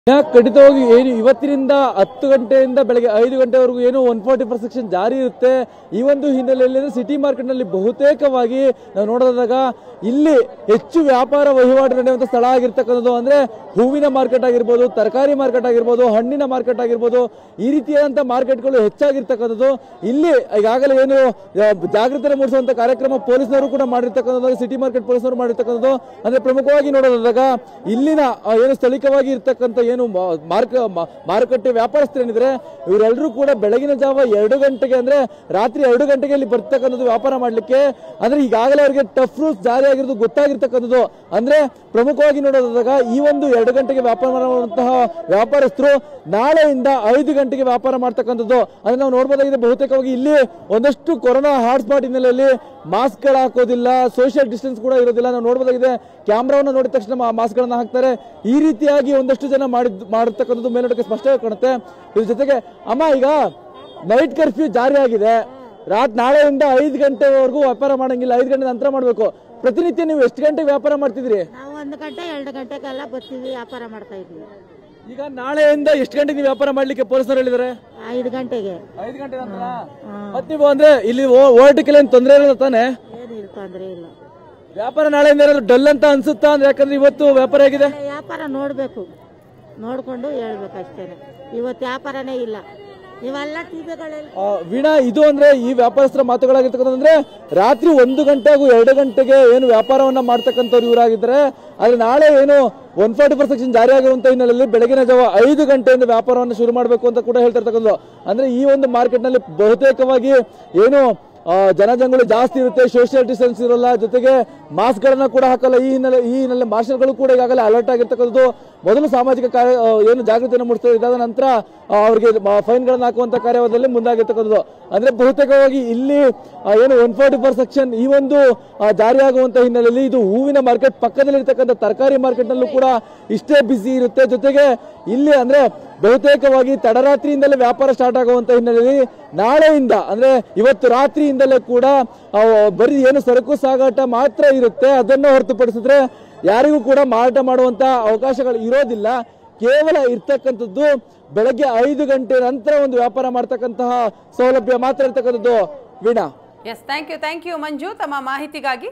ಯಾಕೆ ಖಂಡಿತವಾಗಿ ಏನು ಇವತ್ತಿನಿಂದ ಹತ್ತು ಗಂಟೆಯಿಂದ ಬೆಳಗ್ಗೆ ಐದು ಗಂಟೆವರೆಗೂ ಏನು ಒನ್ ಫಾರ್ಟಿ ಫೋರ್ ಸೆಕ್ಷನ್ ಜಾರಿ ಇರುತ್ತೆ ಈ ಒಂದು ಹಿನ್ನೆಲೆಯಲ್ಲಿ ಸಿಟಿ ಮಾರ್ಕೆಟ್ನಲ್ಲಿ ಬಹುತೇಕವಾಗಿ ನಾವು ನೋಡೋದಾಗ ಇಲ್ಲಿ ಹೆಚ್ಚು ವ್ಯಾಪಾರ ವಹಿವಾಟು ನಡೆಯುವಂಥ ಸ್ಥಳ ಆಗಿರ್ತಕ್ಕಂಥದ್ದು ಅಂದ್ರೆ ಹೂವಿನ ಮಾರ್ಕೆಟ್ ಆಗಿರ್ಬೋದು ತರಕಾರಿ ಮಾರ್ಕೆಟ್ ಆಗಿರ್ಬೋದು ಹಣ್ಣಿನ ಮಾರ್ಕೆಟ್ ಆಗಿರ್ಬೋದು ಈ ರೀತಿಯಾದಂಥ ಮಾರ್ಕೆಟ್ಗಳು ಹೆಚ್ಚಾಗಿರ್ತಕ್ಕಂಥದ್ದು ಇಲ್ಲಿ ಈಗಾಗಲೇ ಏನು ಆ, ಜಾಗೃತಿ ಮೂಡಿಸುವಂತ ಕಾರ್ಯಕ್ರಮ ಪೊಲೀಸ್ನವರು ಕೂಡ ಮಾಡಿರ್ತಕ್ಕಂಥದ್ದು ಸಿಟಿ ಮಾರ್ಕೆಟ್ ಪೊಲೀಸ್ನವರು ಮಾಡಿರ್ತಕ್ಕಂಥದ್ದು ಅಂದ್ರೆ ಪ್ರಮುಖವಾಗಿ ನೋಡೋದಾದಾಗ ಇಲ್ಲಿನ ಆ, ಏನು ಸ್ಥಳೀಯವಾಗಿ ಇರ್ತಕ್ಕಂಥ ಏನು ಮಾ- ಮಾರ್ಕ ಮಾ- ಮಾರುಕಟ್ಟೆ ವ್ಯಾಪಾರಸ್ಥರೇನಿದ್ರೆ ಇವರೆಲ್ಲರೂ ಕೂಡ ಬೆಳಗಿನ ಜಾವ ಎರಡು ಗಂಟೆಗೆ ಅಂದ್ರೆ ರಾತ್ರಿ ಎರಡು ಗಂಟೆಗೆ ಇಲ್ಲಿ ಬರ್ತಕ್ಕಂಥದ್ದು ವ್ಯಾಪಾರ ಮಾಡ್ಲಿಕ್ಕೆ ಅಂದ್ರೆ ಈಗಾಗಲೇ ಅವರಿಗೆ ಟಫ್ ರೂಲ್ಸ್ ಜಾರಿ ಆಗಿರೋದು ಗೊತ್ತಾಗಿರ್ತಕ್ಕಂಥದ್ದು ಅಂದ್ರೆ ಪ್ರಮುಖವಾಗಿ ನೋಡೋದಾದಾಗ ಈ ಒಂದು ಎರಡು ಗಂಟೆಗೆ ವ್ಯಾಪಾರ ಮಾಡುವಂತಹ ವ್ಯಾಪಾರಸ್ಥರು ನಾಳೆಯಿಂದ ಐದು ಗಂಟೆಗೆ ವ್ಯಾಪಾರ ಮಾಡ್ತಕ್ಕಂಥದ್ದು ಅಂದ್ರೆ ನಾವು ನೋಡ್ಬೋದಾಗಿದೆ ಬಹುತೇಕವಾಗಿ ಇಲ್ಲಿ ಒಂದಷ್ಟು ಕೊರೋನಾ ಹಾಟ್ಸ್ಪಾಟ್ ಹಿನ್ನೆಲೆಯಲ್ಲಿ ಮಾಸ್ಕ್ ಗಳು ಹಾಕೋದಿಲ್ಲ ಸೋಷಿಯಲ್ ಡಿಸ್ಟೆನ್ಸ್ ಕೂಡ ಇರೋದಿಲ್ಲ ನಾವು ನೋಡ್ಬೋದಾಗಿದೆ ಕ್ಯಾಮ್ರಾವನ್ನು ನೋಡಿದ ತಕ್ಷಣ ಮಾಸ್ಕ್ ಗಳನ್ನ ಹಾಕ್ತಾರೆ ಈ ರೀತಿಯಾಗಿ ಒಂದಷ್ಟು ಜನ ಮಾಡಿದ್ ಮಾಡಿರ್ತಕ್ಕಂಥದ್ದು ಮೇಲ್ನೋಟಕ್ಕೆ ಸ್ಪಷ್ಟವಾಗಿ ಕಾಣುತ್ತೆ ಇದ್ರ ಜೊತೆಗೆ ಅಮ್ಮ ಈಗ ನೈಟ್ ಕರ್ಫ್ಯೂ ಜಾರಿ ಆಗಿದೆ ರಾತ್ ನಾಳೆಯಿಂದ ಐದು ಗಂಟೆವರೆಗೂ ವ್ಯಾಪಾರ ಮಾಡಂಗಿಲ್ಲ ಐದು ಗಂಟೆ ನಂತರ ಮಾಡಬೇಕು ಪ್ರತಿನಿತ್ಯ ನೀವು ಎಷ್ಟು ಗಂಟೆಗೆ ವ್ಯಾಪಾರ ಮಾಡ್ತಿದ್ರಿ ನಾವು ಒಂದು ಗಂಟೆ ಎರಡು ಗಂಟೆಗೆಲ್ಲ ಬರ್ತೀವಿ ವ್ಯಾಪಾರ ಮಾಡ್ತಾ ಇದ್ವಿ ಈಗ ನಾಳೆಯಿಂದ ಎಷ್ಟು ಗಂಟೆಗೆ ನೀವು ವ್ಯಾಪಾರ ಮಾಡ್ಲಿಕ್ಕೆ ಪೊಲೀಸರು ಹೇಳಿದ್ದಾರೆ ಐದು ಗಂಟೆಗೆ ಐದು ಗಂಟೆ ನಂತರ ಮತ್ತೆ ನೀವು ಅಂದ್ರೆ ಇಲ್ಲಿ ಓಡಾಟಕ್ಕೆಲ್ಲ ಏನು ತೊಂದರೆ ಇರೋದು ತಾನೆ ಏನಿಲ್ಲ ತೊಂದರೆ ಇಲ್ಲ ವ್ಯಾಪಾರ ನಾಳೆಯಿಂದ ಏನಾದ್ರು ಡಲ್ ಅಂತ ಅನ್ಸುತ್ತಾ ಅಂದ್ರೆ ಯಾಕಂದ್ರೆ ಇವತ್ತು ವ್ಯಾಪಾರ ಆಗಿದೆ ವ್ಯಾಪಾರ ನೋಡಬೇಕು ನೋಡಿಕೊಂಡು ಹೇಳ್ಬೇಕು ಅಷ್ಟೇ ಇವತ್ತು ವ್ಯಾಪಾರನೇ ಇಲ್ಲ ಇವೆಲ್ಲ ಟಿವಿಗಳೆಲ್ಲ ಆ, ವೀಣಾ ಇದು ಅಂದ್ರೆ ಈ ವ್ಯಾಪಾರಸ್ಥರ ಮಾತುಗಳಾಗಿರ್ತಕ್ಕಂಥದ್ದು ರಾತ್ರಿ ಒಂದು ಗಂಟೆ ಹಾಗೂ ಎರಡು ಗಂಟೆಗೆ ಏನು ವ್ಯಾಪಾರವನ್ನ ಮಾಡ್ತಕ್ಕಂಥವ್ರು ಇವರಾಗಿದ್ದಾರೆ ಆದ್ರೆ ನಾಳೆ ಏನು ಒನ್ ಫಾರ್ಟಿ ಫೋರ್ ಸೆಕ್ಷನ್ ಜಾರಿ ಆಗಿರುವಂತ ಹಿನ್ನೆಲೆಯಲ್ಲಿ ಬೆಳಗಿನ ಜಾವ ಐದು ಗಂಟೆಯಿಂದ ವ್ಯಾಪಾರವನ್ನು ಶುರು ಮಾಡಬೇಕು ಅಂತ ಕೂಡ ಹೇಳ್ತಿರ್ತಕ್ಕಂಥದ್ದು ಅಂದ್ರೆ ಈ ಒಂದು ಮಾರ್ಕೆಟ್ ನಲ್ಲಿ ಬಹುತೇಕವಾಗಿ ಏನು ಆ, ಜನಜಂಗುಳಿ ಜಾಸ್ತಿ ಇರುತ್ತೆ ಸೋಷಿಯಲ್ ಡಿಸ್ಟೆನ್ಸ್ ಇರೋಲ್ಲ ಜೊತೆಗೆ ಮಾಸ್ಕ್ ಗಳನ್ನ ಕೂಡ ಹಾಕಲ್ಲ ಈ ಹಿನ್ನೆಲೆ ಈ ಹಿನ್ನೆಲೆ ಮಾರ್ಷಲ್ಗಳು ಕೂಡ ಈಗಾಗಲೇ ಅಲರ್ಟ್ ಆಗಿರ್ತಕ್ಕಂಥದ್ದು ಮೊದಲು ಸಾಮಾಜಿಕ ಕಾರ್ಯ ಆ, ಏನು ಜಾಗೃತಿಯನ್ನು ಮೂಡಿಸ್ತಾರೆ ಇದಾದ ನಂತರ ಆ, ಅವರಿಗೆ ಫೈನ್ ಗಳನ್ನ ಹಾಕುವಂತ ಕಾರ್ಯದಲ್ಲಿ ಮುಂದಾಗಿರ್ತಕ್ಕಂಥದ್ದು ಅಂದ್ರೆ ಬಹುತೇಕವಾಗಿ ಇಲ್ಲಿ ಆ, ಏನು ಒನ್ ಫಾರ್ಟಿ ಫೋರ್ ಸೆಕ್ಷನ್ ಈ ಒಂದು ಆ, ಜಾರಿಯಾಗುವಂತ ಹಿನ್ನೆಲೆಯಲ್ಲಿ ಇದು ಹೂವಿನ ಮಾರ್ಕೆಟ್ ಪಕ್ಕದಲ್ಲಿ ಇರ್ತಕ್ಕಂಥ ತರಕಾರಿ ಮಾರ್ಕೆಟ್ ನಲ್ಲೂ ಕೂಡ ಇಷ್ಟೇ ಬಿಸಿ ಇರುತ್ತೆ ಜೊತೆಗೆ ಇಲ್ಲಿ ಅಂದ್ರೆ ಬಹುತೇಕವಾಗಿ ತಡರಾತ್ರಿಯಿಂದಲೇ ವ್ಯಾಪಾರ ಸ್ಟಾರ್ಟ್ ಆಗುವಂತ ಹಿನ್ನೆಲೆಯಲ್ಲಿ ನಾಳೆಯಿಂದ ಅಂದ್ರೆ ಇವತ್ತು ರಾತ್ರಿಯಿಂದಲೇ ಕೂಡ ಆ, ಬರೀ ಏನು ಸರಕು ಸಾಗಾಟ ಮಾತ್ರ ಇರುತ್ತೆ ಅದನ್ನು ಹೊರತುಪಡಿಸಿದ್ರೆ ಯಾರಿಗೂ ಕೂಡ ಮಾರಾಟ ಮಾಡುವಂತ ಅವಕಾಶಗಳು ಇರೋದಿಲ್ಲ ಕೇವಲ ಇರ್ತಕ್ಕಂಥದ್ದು ಬೆಳಗ್ಗೆ ಐದು ಗಂಟೆ ನಂತರ ಒಂದು ವ್ಯಾಪಾರ ಮಾಡ್ತಕ್ಕಂತಹ ಸೌಲಭ್ಯ ಮಾತ್ರ ಇರ್ತಕ್ಕಂಥದ್ದು Veena yes thank you thank you Manju ತಮ್ಮ ಮಾಹಿತಿಗಾಗಿ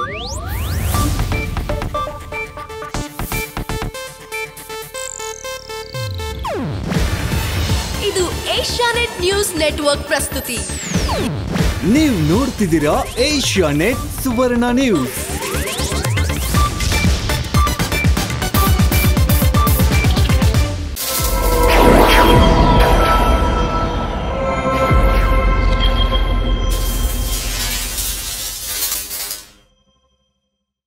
ಇದು ಏಷ್ಯಾನೆಟ್ ನ್ಯೂಸ್ ನೆಟ್ವರ್ಕ್ ಪ್ರಸ್ತುತಿ ನೀವು ನೋಡ್ತಿದ್ದೀರಾ ಏಷ್ಯಾ ನೆಟ್ ಸುವರ್ಣ ನ್ಯೂಸ್